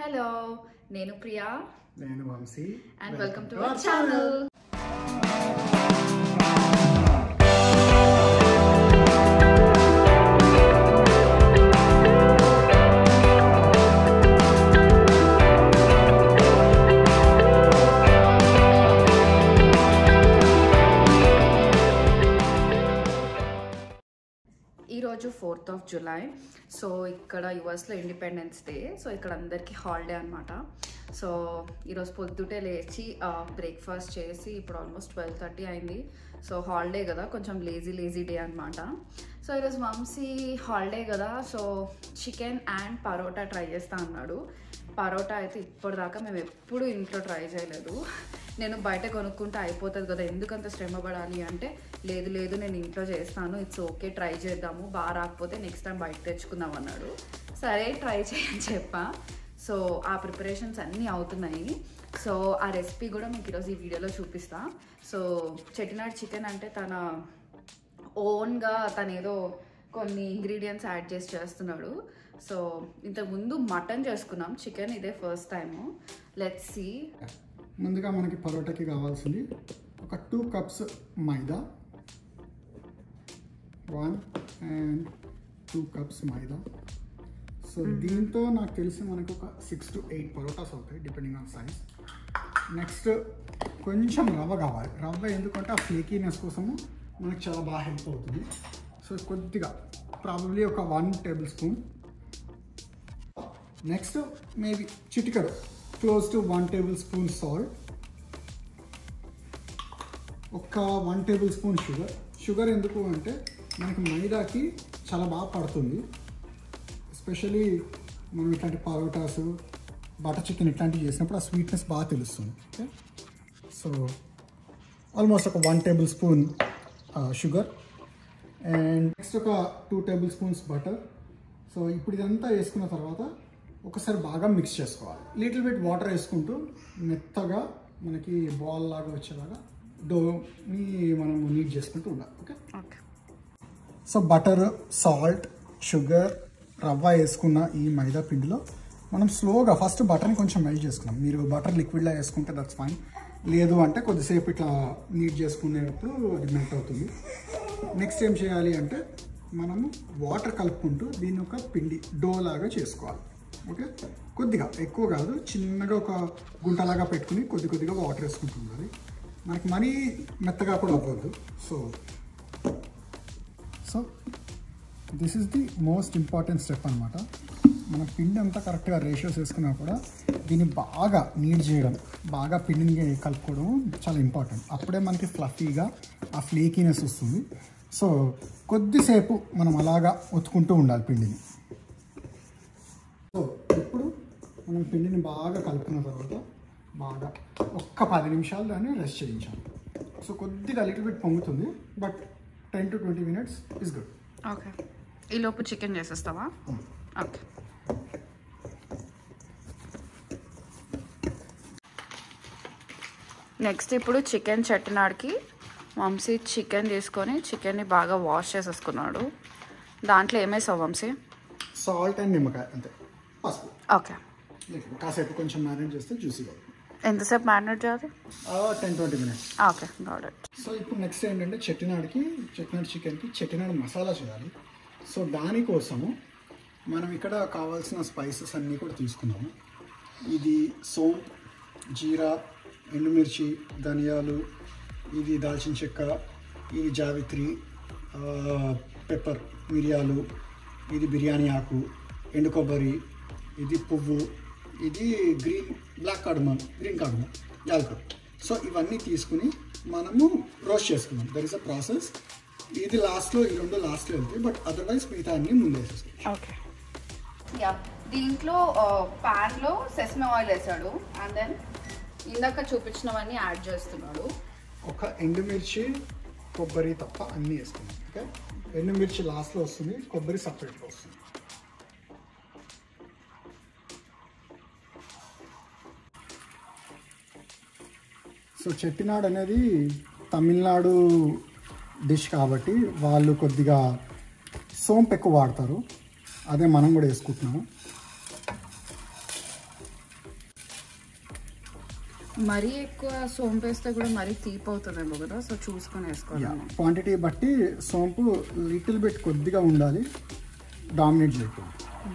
Hello నేను ప్రియా నేను Vamsi and welcome to our channel ఈరోజు ఫోర్త్ ఆఫ్ జులై సో ఇక్కడ యుఎస్లో ఇండిపెండెన్స్ డే సో ఇక్కడ అందరికీ హాలిడే అనమాట సో ఈరోజు పొద్దుటే లేచి బ్రేక్ఫాస్ట్ చేసి ఇప్పుడు ఆల్మోస్ట్ ట్వెల్వ్ థర్టీ అయింది సో హాలిడే కదా కొంచెం లేజీ లేజీ డే అనమాట సో ఈరోజు వంశీ హాలిడే కదా so chicken and parotta try చేస్తా అన్నాడు పరోటా అయితే ఇప్పటిదాకా మేము ఎప్పుడు ఇంట్లో ట్రై చేయలేదు నేను బయట కొనుక్కుంటే అయిపోతుంది కదా ఎందుకంత శ్రమ పడాలి అంటే లేదు లేదు నేను ఇంట్లో చేస్తాను ఇట్స్ ఓకే ట్రై చేద్దాము బాగా రాకపోతే నెక్స్ట్ టైం బయట తెచ్చుకుందాం అన్నాడు సరే ట్రై చేయని చెప్పా సో ఆ ప్రిపరేషన్స్ అన్నీ అవుతున్నాయి సో ఆ రెసిపీ కూడా మీకు ఈరోజు ఈ వీడియోలో చూపిస్తా సో చెట్టినాడు చికెన్ అంటే తన ఓన్గా తను ఏదో కొన్ని ఇంగ్రీడియంట్స్ యాడ్ చేసి చేస్తున్నాడు సో ఇంతకుముందు మటన్ చేసుకున్నాం చికెన్ ఇదే ఫస్ట్ టైము లెట్స్ సీ ముందుగా మనకి పరోటాకి కావాల్సింది ఒక two cups maida one and two cups maida so దీంతో నాకు తెలిసి మనకు ఒక సిక్స్ టు ఎయిట్ పరోటాస్ అవుతాయి డిపెండింగ్ ఆన్ సైజ్ నెక్స్ట్ కొంచెం రవ్వ కావాలి రవ్వ ఎందుకంటే ఆ ఫ్లేకీనెస్ కోసము మనకు చాలా బాగా హెల్ప్ అవుతుంది సో కొద్దిగా ప్రాబబ్లీ ఒక one tablespoon next maybe చిటికడు close to one tablespoon salt ఒక one tablespoon sugar sugar ఎందుకు అంటే మనకి మైదాకి చాలా బాగా పడుతుంది ఎస్పెషలీ మనం ఇట్లాంటి పరోటాస్ బటర్ చికెన్ ఇట్లాంటివి చేసినప్పుడు ఆ స్వీట్నెస్ బాగా తెలుస్తుంది ఓకే సో ఆల్మోస్ట్ ఒక one tablespoon sugar and next ఒక two tablespoons butter so ఇప్పుడు ఇదంతా వేసుకున్న తర్వాత ఒకసారి బాగా మిక్స్ చేసుకోవాలి లిటిల్ బిట్ వాటర్ వేసుకుంటూ మెత్తగా మనకి బాల్ లాగా వచ్చేలాగా డోని మనం నీట్ చేసుకుంటూ ఉండాలి okay okay so butter salt sugar రవ్వ వేసుకున్న ఈ మైదా పిండిలో మనం స్లోగా ఫస్ట్ బటర్ని కొంచెం మెల్ట్ చేసుకున్నాం మీరు బటర్ లిక్విడ్లా వేసుకుంటే దట్స్ ఫైన్ లేదు అంటే కొద్దిసేపు ఇట్లా నీట్ చేసుకునేటప్పుడు అది మెల్ట్ అవుతుంది నెక్స్ట్ ఏం చేయాలి అంటే మనము వాటర్ కలుపుకుంటూ దీన్ని ఒక పిండి డో లాగా చేసుకోవాలి ఓకే కొద్దిగా ఎక్కువ కాదు చిన్నగా ఒక గుంటలాగా పెట్టుకుని కొద్ది కొద్దిగా వాటర్ వేసుకుంటూ ఉండాలి మనకి మరీ మెత్తగా కూడా అవ్వద్దు so so this is the most important step అనమాట మన పిండి అంతా కరెక్ట్గా రేషియోస్ వేసుకున్నా కూడా దీన్ని బాగా నీడ్ చేయడం బాగా పిండిని కలుపుకోవడం చాలా ఇంపార్టెంట్ అప్పుడే మనకి ఫ్లఫీగా ఆ ఫ్లేకీనెస్ వస్తుంది సో కొద్దిసేపు మనం అలాగా ఒత్తుకుంటూ ఉండాలి పిండిని సో ఇప్పుడు మనం పిండిని బాగా కలుపుకున్న తర్వాత బాగా ఒక్క పది నిమిషాలు దాన్ని రెస్ట్ చేయించాలి సో కొద్దిగా లిటిల్ బిట్ పొంగుతుంది but ten to twenty minutes is good okay ఈ లోపు చికెన్ చేసేస్తావా ఓకే నెక్స్ట్ ఇప్పుడు చికెన్ చట్టినాడికి వంశీ చికెన్ తీసుకొని చికెన్ని బాగా వాష్ చేసేసుకున్నాడు దాంట్లో ఏమేసావు వంశీ సాల్ట్ అండ్ నిమ్మకాయ అంతే పసుపు ఓకే Little. కాసేపు కొంచెం మ్యారినేట్ చేస్తే జ్యూసీగా ఎంతసేపు మ్యారినేట్ చేయాలి ten twenty minutes okay got it so ఇప్పుడు నెక్స్ట్ ఏంటంటే చెట్టినాడికి చెట్టినాడు చికెన్కి చెట్టినాడు మసాలా చేయాలి సో దానికోసము మనం ఇక్కడ కావాల్సిన స్పైసెస్ అన్నీ కూడా తీసుకున్నాము ఇది సోంప్ జీరా ఎండుమిర్చి ధనియాలు ఇది దాల్చిన చెక్క ఇది జావిత్రి పెప్పర్ మిరియాలు ఇది బిర్యానీ ఆకు ఎండు కొబ్బరి ఇది పువ్వు ఇది green black cardamom green cardamom యాలకులు సో ఇవన్నీ తీసుకుని మనము రోస్ట్ చేసుకున్నాం దర్ ఇస్ అ ప్రాసెస్ ఇది లాస్ట్లో ఈ రెండు లాస్ట్లో వెళ్తాయి బట్ అదర్వైజ్ మిగతా అన్ని ముందు వేసేసుకోవచ్చు ఓకే యా దీంట్లో ప్యాన్లో సెస్మే ఆయిల్ వేసాడు అండ్ దెన్ ఇందాక చూపించినవన్నీ యాడ్ చేస్తున్నాడు ఒక ఎండుమిర్చి కొబ్బరి తప్ప అన్నీ వేసుకున్నాం ఓకే ఎండుమిర్చి లాస్ట్లో వస్తుంది కొబ్బరి సపరేట్గా వస్తుంది సో చెట్టినాడు అనేది తమిళనాడు డిష్ కాబట్టి వాళ్ళు కొద్దిగా సోంపు ఎక్కువ వాడతారు అదే మనం కూడా వేసుకుంటున్నాము మరీ ఎక్కువ సోంపు వేస్తే కూడా మరీ తీపి అవుతుందేమో కదా సో చూసుకొని వేసుకోవాలి క్వాంటిటీ బట్టి సోంపు లిటిల్ బిట్ కొద్దిగా ఉండాలి డామినేట్ చేయకూడదు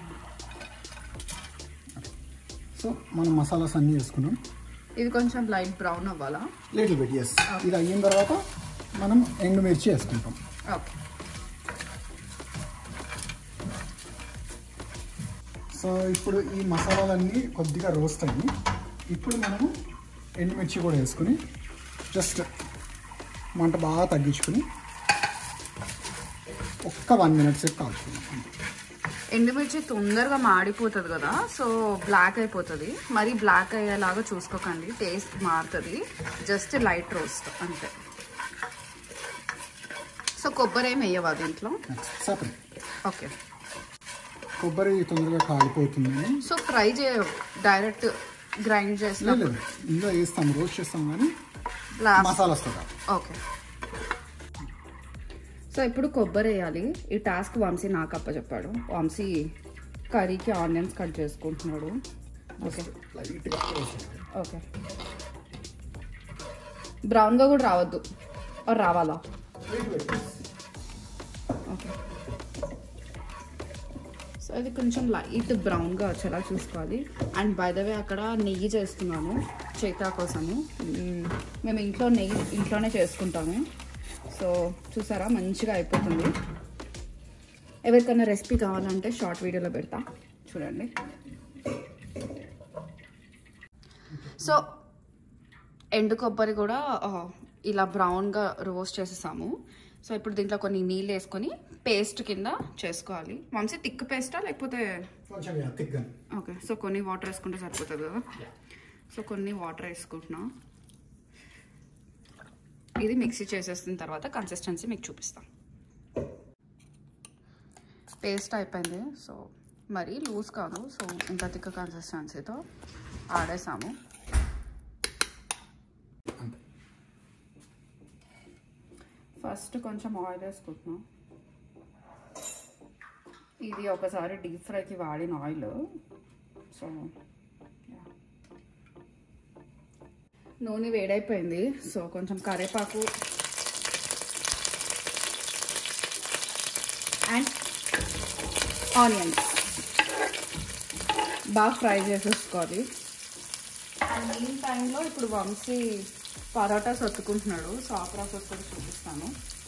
సో మనం మసాలాస్ అన్నీ వేసుకున్నాం ఇది కొంచెం లైట్ బ్రౌన్ అవ్వాలా లిటిల్ బిట్ ఎస్ ఇది అయిన తర్వాత మనం ఎండుమిర్చి వేసుకుంటాం ఓకే సో ఇప్పుడు ఈ మసాలాలన్నీ కొద్దిగా రోస్ట్ అయ్యి ఇప్పుడు మనము ఎండుమిర్చి కూడా వేసుకుని జస్ట్ మంట బాగా తగ్గించుకుని ఒక్క వన్ మినిట్ సేపు కాల్చుకున్నాం ఎండుమిర్చి తొందరగా మాడిపోతుంది కదా సో బ్లాక్ అయిపోతుంది మరి బ్లాక్ అయ్యేలాగా చూసుకోకండి టేస్ట్ మారుతుంది జస్ట్ లైట్ రోస్ట్ అంతే సో కొబ్బరి ఏమి వేయవా దీంట్లో సపరేట్ ఓకే కొబ్బరి తొందరగా కాలిపోతుందని సో ఫ్రై చే డైరెక్ట్ గ్రైండ్ చేసిన లేదు లేదు. ఇందులో వేస్తాం రోస్ట్ చేస్తాం కానీ లాస్ట్ మసాలాతో కాదు ఓకే సో ఇప్పుడు కొబ్బరి వేయాలి ఈ టాస్క్ వంశీ నాకు అప్పచెప్పాడు వంశీ కర్రీకి ఆనియన్స్ కట్ చేసుకుంటున్నాడు ఓకే లైట్గా రోస్ట్ చేయాలి. ఓకే బ్రౌన్గా కూడా రావద్దు ఆర్ రావాలా Little bit. ఓకే సో అది కొంచెం లైట్ బ్రౌన్గా వచ్చేలా చూసుకోవాలి అండ్ బై ద వే అక్కడ నెయ్యి చేస్తున్నాను చైతా కోసము మ్మ్. మేము ఇంట్లో నెయ్యి ఇంట్లోనే చేసుకుంటాము సో చూసారా మంచిగా అయిపోతుంది ఎవరికైనా రెసిపీ కావాలంటే షార్ట్ వీడియోలో పెడతా చూడండి సో ఎండు కొబ్బరి కూడా ఆ, ఇలా బ్రౌన్గా రోస్ట్ చేసేసాము సో ఇప్పుడు దీంట్లో కొన్ని నీళ్ళు వేసుకొని పేస్ట్ కింద చేసుకోవాలి వంశీ థిక్ పేస్టా లేకపోతే కొంచెం తిగ్గా ఓకే సో కొన్ని వాటర్ వేసుకుంటే సరిపోతుంది కదా సో కొన్ని వాటర్ వేసుకుంటున్నా ఇది మిక్సీ చేసేసిన తర్వాత కన్సిస్టెన్సీ మీకు చూపిస్తాం పేస్ట్ అయిపోయింది సో మరి లూజ్ కాదు సో ఇంత తిక్క కన్సిస్టెన్సీతో ఆడేసాము అంతే ఫస్ట్ కొంచెం ఆయిల్ వేసుకుంటున్నాం ఇది ఒకసారి డీప్ ఫ్రైకి వాడిన ఆయిల్ సో యా. నూనె వేడైపోయింది సో కొంచెం కరివేపాకు అండ్ ఆనియన్స్ బాగా ఫ్రై చేసేసుకోవాలి అండ్ ఈ టైంలో ఇప్పుడు వంశీ పరోటాస్ ఒత్తుకుంటున్నాడు సో ఆ ప్రాసెస్ కూడా చూపిస్తాను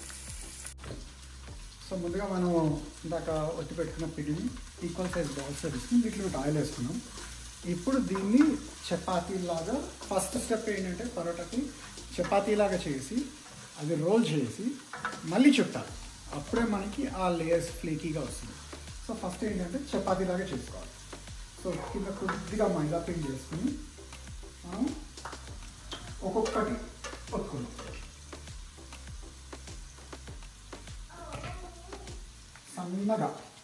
సో ముందుగా మనం ఇందాక ఒత్తి పెట్టుకున్న పిండిని ఈక్వల్ సైజ్ బాల్స్ తీసుకుని వీటిలో ఆయిల్ వేసుకున్నాం ఇప్పుడు దీన్ని చపాతీలాగా ఫస్ట్ స్టెప్ ఏంటంటే పరోటాకి చపాతీలాగా చేసి అది రోల్ చేసి మళ్ళీ చుట్టాలి అప్పుడే మనకి ఆ లేయర్స్ ఫ్లేకీగా వస్తుంది సో ఫస్ట్ ఏంటంటే చపాతీలాగా చేసుకోవాలి సో కింద కొద్దిగా మైదా పిండి చేసుకుని మనం ఒక్కొక్కటి ఒత్తుకుందాం సన్నగా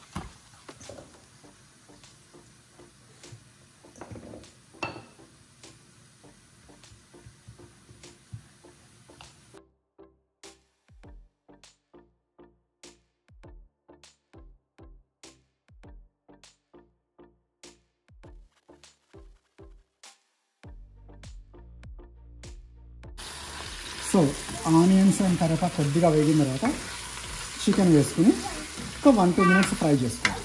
సో ఆనియన్స్ అండ్ తర్వాత కొద్దిగా వేగిన తర్వాత చికెన్ వేసుకుని ఒక వన్ టూ మినిట్స్ ఫ్రై చేసుకోవాలి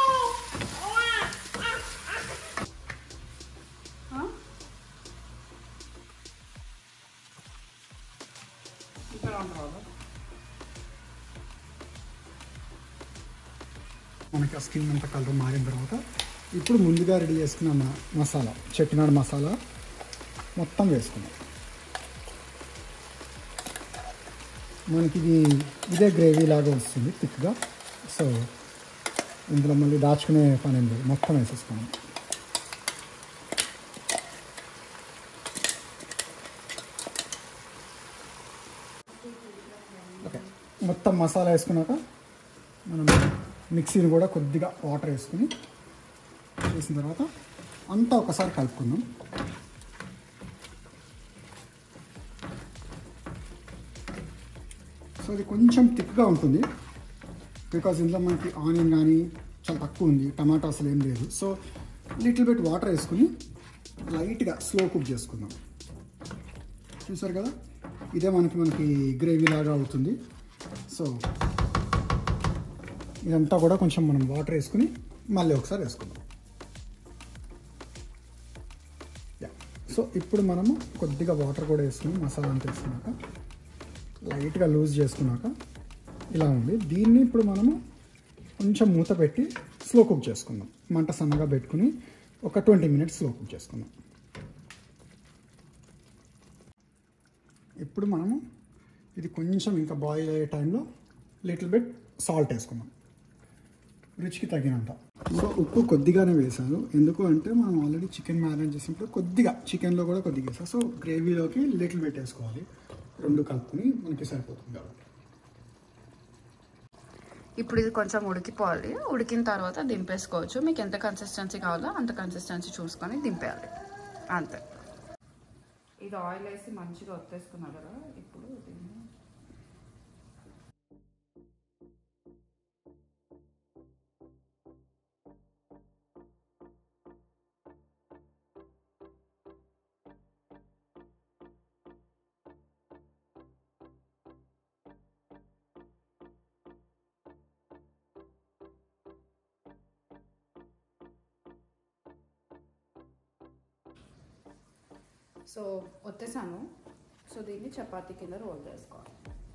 మనకి ఆ స్కిన్ అంతా కలర్ మారిన తర్వాత ఇప్పుడు ముందుగా రెడీ చేసుకున్న మ- మసాలా చెట్టినాడు మసాలా మొత్తం వేసుకున్నాం మనకి ఇది ఇదే గ్రేవీ లాగా వస్తుంది థిక్గా సో ఇందులో మళ్ళీ దాచుకునే పని ఏం లేదు మొత్తం వేసేసుకున్నాం ఓకే మొత్తం మసాలా వేసుకున్నాక మనం మిక్సీని కూడా కొద్దిగా వాటర్ వేసుకుని చేసిన తర్వాత అంతా ఒకసారి కలుపుకుందాం సో ఇది కొంచెం థిక్గా ఉంటుంది బికాజ్ ఇందులో మనకి ఆనియన్ కానీ చాలా తక్కువ ఉంది టమాటా అసలు ఏం లేదు సో లిటిల్ బిట్ వాటర్ వేసుకుని లైట్గా స్లో కుక్ చేసుకుందాం చూసారు కదా ఇదే మనకి మనకి గ్రేవీ లాగా అవుతుంది సో ఇదంతా కూడా కొంచెం మనం వాటర్ వేసుకుని మళ్ళీ ఒకసారి వేసుకుందాం యా సో ఇప్పుడు మనము కొద్దిగా వాటర్ కూడా వేసుకుని మసాలా అంతా వేసుకున్నాక లైట్గా లూజ్ చేసుకున్నాక ఇలా ఉంది దీన్ని ఇప్పుడు మనము కొంచెం మూత పెట్టి స్లో కుక్ చేసుకుందాం మంట సన్నగా పెట్టుకుని ఒక ట్వంటీ మినిట్స్ స్లో కుక్ చేసుకుందాం ఇప్పుడు మనము ఇది కొంచెం ఇంకా బాయిల్ అయ్యే టైంలో లిటిల్ బిట్ సాల్ట్ వేసుకుందాం రుచికి తగినంత సో ఉప్పు కొద్దిగానే వేసాను ఎందుకు అంటే మనం ఆల్రెడీ చికెన్ మ్యారినేట్ చేసినప్పుడు కొద్దిగా చికెన్లో కూడా కొద్దిగా వేసాను సో గ్రేవీలోకి లిటిల్ బిట్ వేసుకోవాలి రెండు కలుపుకొని మనకి సరిపోతుంది కాబట్టి ఇప్పుడు ఇది కొంచెం ఉడికిపోవాలి ఉడికిన తర్వాత దింపేసుకోవచ్చు మీకు ఎంత కన్సిస్టెన్సీ కావాలో అంత కన్సిస్టెన్సీ చూసుకొని దింపేయాలి అంతే ఇది ఆయిల్ వేసి మంచిగా ఒత్తేసుకున్నా కదా ఇప్పుడు దీన్ని సో వచ్చేసాను సో దీన్ని చపాతీ కింద రోల్ చేసుకోవాలి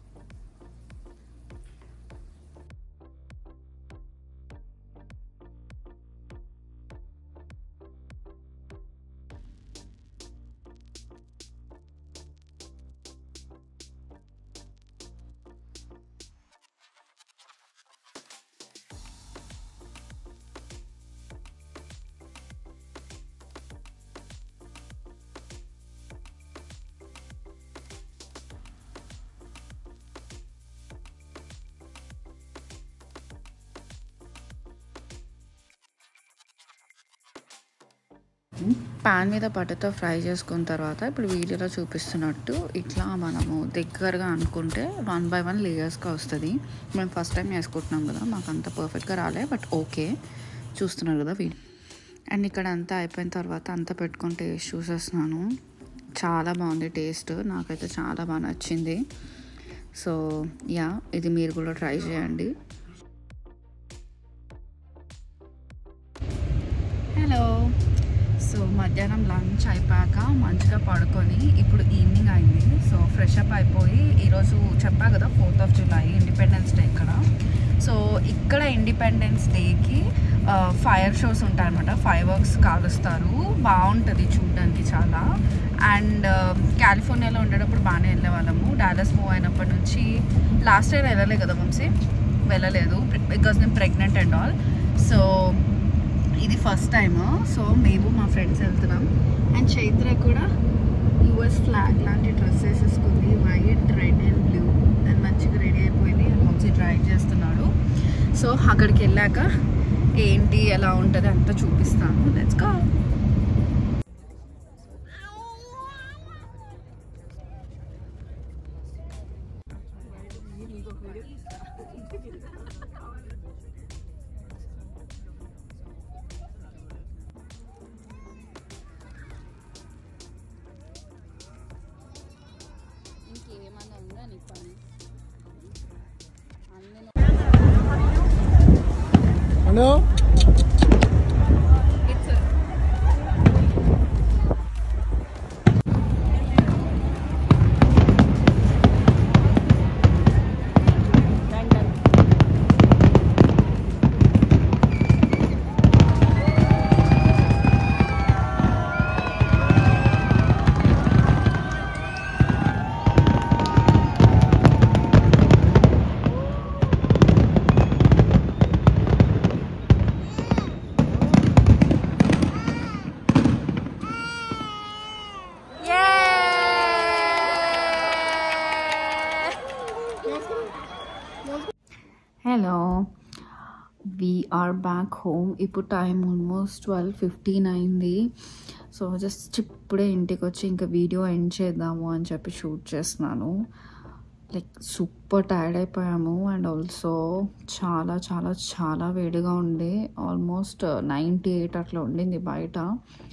పాన్ మీద బటర్తో ఫ్రై చేసుకున్న తర్వాత ఇప్పుడు వీడియోలో చూపిస్తున్నట్టు ఇట్లా మనము దగ్గరగా అనుకుంటే వన్ బై వన్ లేయర్స్గా వస్తుంది మేము ఫస్ట్ టైం వేసుకుంటున్నాం కదా మాకు అంత పర్ఫెక్ట్గా రాలే బట్ ఓకే చూస్తున్నారు కదా వీడియో అండ్ ఇక్కడ అంతా అయిపోయిన తర్వాత అంతా పెట్టుకొని టేస్ట్ చూసేస్తున్నాను చాలా బాగుంది టేస్ట్ నాకైతే చాలా బాగా నచ్చింది సో యా ఇది మీరు కూడా ట్రై చేయండి హలో సో మధ్యాహ్నం లంచ్ అయిపోయాక మంచిగా పడుకొని ఇప్పుడు ఈవినింగ్ అయింది సో ఫ్రెష్ అప్ అయిపోయి ఈరోజు చెప్పా కదా fourth of July independence day ఇక్కడ సో ఇక్కడ ఇండిపెండెన్స్ డేకి ఫైర్ షోస్ ఉంటాయన్నమాట ఫైర్ వర్క్స్ కాలుస్తారు బాగుంటుంది చూడడానికి చాలా అండ్ కాలిఫోర్నియాలో ఉండేటప్పుడు బాగానే వెళ్ళేవాళ్ళము డాలస్ మూవ్ అయినప్పటి నుంచి లాస్ట్ ఇయర్ వెళ్ళలే కదా వంశీ వెళ్ళలేదు బికాస్ నేను ప్రెగ్నెంట్ అండ్ ఆల్ సో ఇది ఫస్ట్ టైం సో మేము మా ఫ్రెండ్స్ వెళ్తున్నాం అండ్ చైత్ర కూడా యుఎస్ ఫ్లాగ్ లాంటి డ్రెస్ వేసేసుకుంది white red and blue and మంచిగా రెడీ అయిపోయింది అండ్ మంచి డ్రైవ్ చేస్తున్నాడు సో అక్కడికి వెళ్ళాక ఏంటి ఎలా ఉంటుంది అంతా చూపిస్తాను లెట్స్ గో ఇంకేమన్నా ఉందా నీకు పని hello hello we're back home ఇప్పుడు టైం ఆల్మోస్ట్ ట్వెల్వ్ ఫిఫ్టీన్ అయింది సో జస్ట్ ఇప్పుడే ఇంటికి వచ్చి ఇంకా వీడియో ఎండ్ చేద్దాము అని చెప్పి షూట్ చేస్తున్నాను లైక్ సూపర్ టైర్డ్ అయిపోయాము అండ్ ఆల్సో చాలా చాలా చాలా వేడిగా ఉండే ఆల్మోస్ట్ నైంటీ ఎయిట్ అట్లా ఉండింది బయట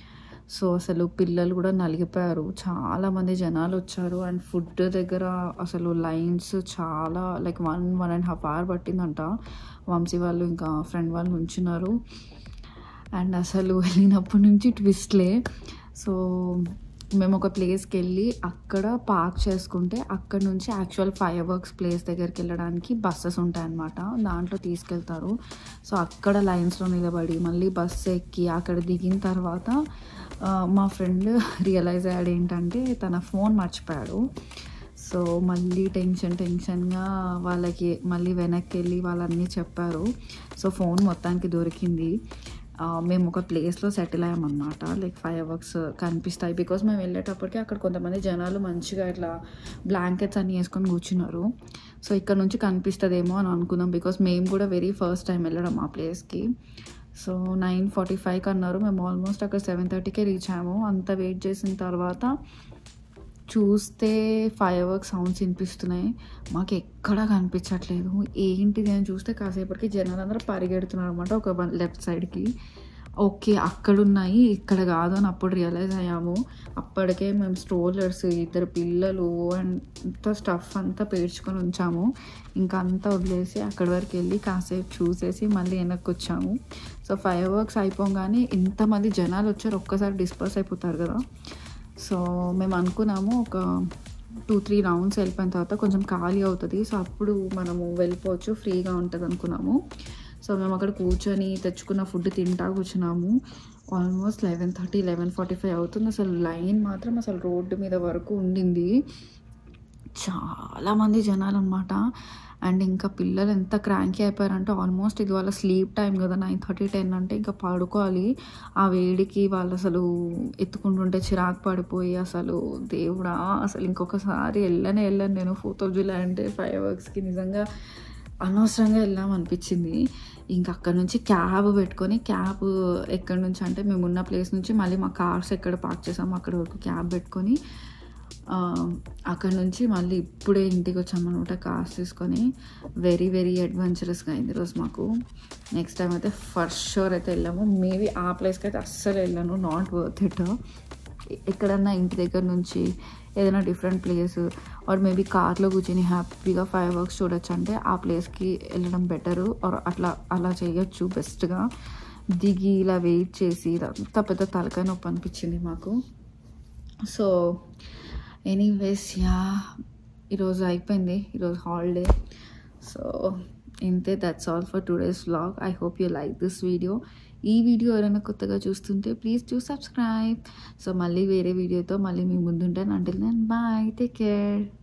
సో అసలు పిల్లలు కూడా నలిగిపోయారు చాలామంది జనాలు వచ్చారు అండ్ ఫుడ్ దగ్గర అసలు లైన్స్ చాలా like one one and half hour పట్టిందంట వంశీ వాళ్ళు ఇంకా ఫ్రెండ్ వాళ్ళు ఉంచున్నారు అండ్ అసలు వెళ్ళినప్పటి నుంచి ట్విస్ట్లే సో మేము ఒక ప్లేస్కి వెళ్ళి అక్కడ పార్క్ చేసుకుంటే అక్కడ నుంచి యాక్చువల్ ఫైర్ వర్క్స్ ప్లేస్ దగ్గరికి వెళ్ళడానికి బస్సెస్ ఉంటాయన్నమాట దాంట్లో తీసుకెళ్తారు సో అక్కడ లైన్స్లో నిలబడి మళ్ళీ బస్సు ఎక్కి అక్కడ దిగిన తర్వాత ఆ, మా ఫ్రెండ్ రియలైజ్ అయ్యాడు ఏంటంటే తన ఫోన్ మర్చిపోయాడు సో మళ్ళీ టెన్షన్ టెన్షన్గా వాళ్ళకి మళ్ళీ వెనక్కి వెళ్ళి వాళ్ళన్నీ చెప్పారు సో ఫోన్ మొత్తానికి దొరికింది ఆ, మేము ఒక ప్లేస్లో సెటిల్ అయ్యామన్నమాట లైక్ ఫైర్ వర్క్స్ కనిపిస్తాయి బికాస్ మేము వెళ్ళేటప్పటికి అక్కడ కొంతమంది జనాలు మంచిగా ఇట్లా బ్లాంకెట్స్ అన్నీ వేసుకొని కూర్చున్నారు సో ఇక్కడ నుంచి కనిపిస్తుందేమో అని అనుకున్నాం బికాస్ మేము కూడా వెరీ ఫస్ట్ టైం వెళ్ళడం ఆ ప్లేస్కి సో నైన్ ఫార్టీ ఫైవ్కి అన్నారు మేము ఆల్మోస్ట్ అక్కడ సెవెన్ థర్టీకే రీచ్ అయ్యాము అంత వెయిట్ చేసిన తర్వాత చూస్తే ఫైర్ వర్క్ సౌండ్స్ వినిపిస్తున్నాయి మాకు ఎక్కడా కనిపించట్లేదు ఏంటిది అని చూస్తే కాసేపటికి జనాలు అందరూ పరిగెడుతున్నారు అనమాట ఒక లెఫ్ట్ సైడ్కి ఓకే అక్కడ ఉన్నాయి ఇక్కడ కాదు అని అప్పుడు రియలైజ్ అయ్యాము అప్పటికే మేము స్ట్రోలర్స్ ఇద్దరు పిల్లలు అండ్ అంత స్టఫ్ అంతా పేర్చుకొని ఉంచాము ఇంకా అంతా వదిలేసి అక్కడి వరకు వెళ్ళి కాసేపు చూసేసి మళ్ళీ వెనక్కి వచ్చాము సో ఫైర్ వర్క్స్ అయిపోగానే ఇంతమంది జనాలు వచ్చారు ఒక్కసారి డిస్పర్స్ అయిపోతారు కదా సో మేము అనుకున్నాము ఒక టూ త్రీ రౌండ్స్ వెళ్ళిపోయిన తర్వాత కొంచెం ఖాళీ అవుతుంది సో అప్పుడు మనము వెళ్ళిపోవచ్చు ఫ్రీగా ఉంటుంది అనుకున్నాము సో మేము అక్కడ కూర్చొని తెచ్చుకున్న ఫుడ్ తింటా కూర్చున్నాము almost eleven thirty eleven forty five అవుతుంది అసలు లైన్ మాత్రం అసలు రోడ్డు మీద వరకు ఉండింది చాలామంది జనాలు అనమాట అండ్ ఇంకా పిల్లలు ఎంత క్రాంకీ అయిపోయారంటే ఆల్మోస్ట్ ఇది వాళ్ళ స్లీప్ టైం కదా నైన్ థర్టీ టెన్ అంటే ఇంకా పడుకోవాలి ఆ వేడికి వాళ్ళు అసలు ఎత్తుకుంటుంటే చిరాకు పడిపోయి అసలు దేవుడా అసలు ఇంకొకసారి వెళ్ళనే వెళ్ళాను నేను ఫోర్త్ ఆఫ్ జూలై అంటే ఫైవ్ వర్క్స్కి నిజంగా అనవసరంగా వెళ్ళాం అనిపించింది ఇంకా అక్కడ నుంచి క్యాబ్ పెట్టుకొని క్యాబ్ ఎక్కడి నుంచి అంటే మేము ఉన్న ప్లేస్ నుంచి మళ్ళీ మా కార్స్ ఎక్కడ పార్క్ చేసాము అక్కడ వరకు క్యాబ్ పెట్టుకొని ఆ, అక్కడ నుంచి మళ్ళీ ఇప్పుడే ఇంటికి వచ్చామన్నమాట కార్స్ తీసుకొని వెరీ వెరీ అడ్వెంచరస్గా అయింది ఈరోజు మాకు నెక్స్ట్ టైం అయితే ఫస్ట్ షోర్ అయితే వెళ్ళాము మేబీ ఆ ప్లేస్కి అయితే అస్సలు వెళ్ళాను నాట్ వర్త్ ఇట్ ఎక్కడన్నా ఇంటి దగ్గర నుంచి ఏదైనా డిఫరెంట్ ప్లేస్ ఆర్ మేబీ కార్లో కూర్చొని హ్యాపీగా ఫైవ్ వర్క్స్ చూడొచ్చు అంటే ఆ ప్లేస్కి వెళ్ళడం బెటరు ఆర్ అట్లా అలా చేయొచ్చు బెస్ట్గా దిగి ఇలా వెయిట్ చేసి ఇదంతా పెద్ద తలకాయ నొప్పి అనిపించింది మాకు సో ఎనీవేస్ యా ఈరోజు అయిపోయింది ఈరోజు హాలిడే సో ఇంతే that's all for today's vlog I hope you like this video ఈ వీడియో ఎవరైనా కొత్తగా చూస్తుంటే ప్లీజ్ డూ సబ్స్క్రైబ్ సో మళ్ళీ వేరే వీడియోతో మళ్ళీ మీ ముందుంటాను అంటే నేను బాయ్ టేక్ కేర్